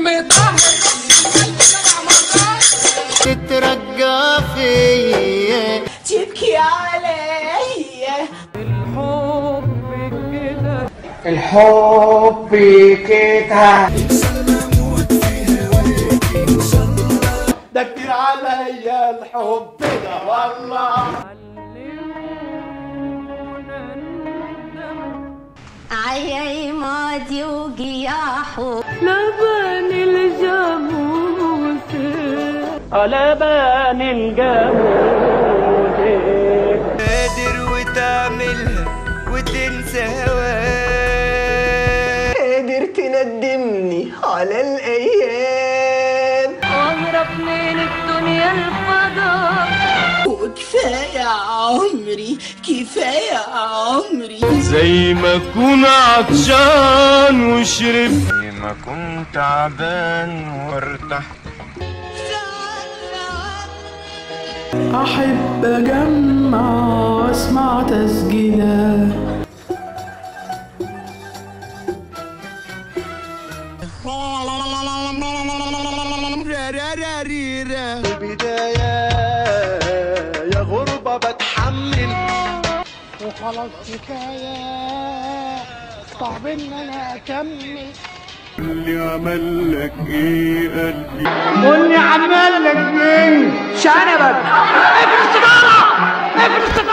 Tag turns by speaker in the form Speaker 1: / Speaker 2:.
Speaker 1: مطهر
Speaker 2: تترجى فيا
Speaker 3: تبكي عليا
Speaker 1: الحب كده
Speaker 4: ده كتير عليا الحب ده والله
Speaker 5: عيي ماضي وجياحه
Speaker 6: لبن الجاموس
Speaker 4: لبان الجاموس
Speaker 2: قادر وتعملها وتنسى هواك
Speaker 3: قادر تندمني على الايام
Speaker 6: واهرب من الدنيا الفضاء
Speaker 3: وكفايه عمري كفايه عمري
Speaker 2: زي ما اكون عطشان وشرب زي ما اكون تعبان وارتاح
Speaker 7: أحب أجمع وأسمع تسجيلات
Speaker 4: البداية يا غربة بتحمل
Speaker 1: وخلاص كفايه صعب ان انا اكمل
Speaker 2: اللي عمل لك ايه قلبي
Speaker 1: قول لي عمال لك ايه شنبك اقفل السيجاره اقفل السيجاره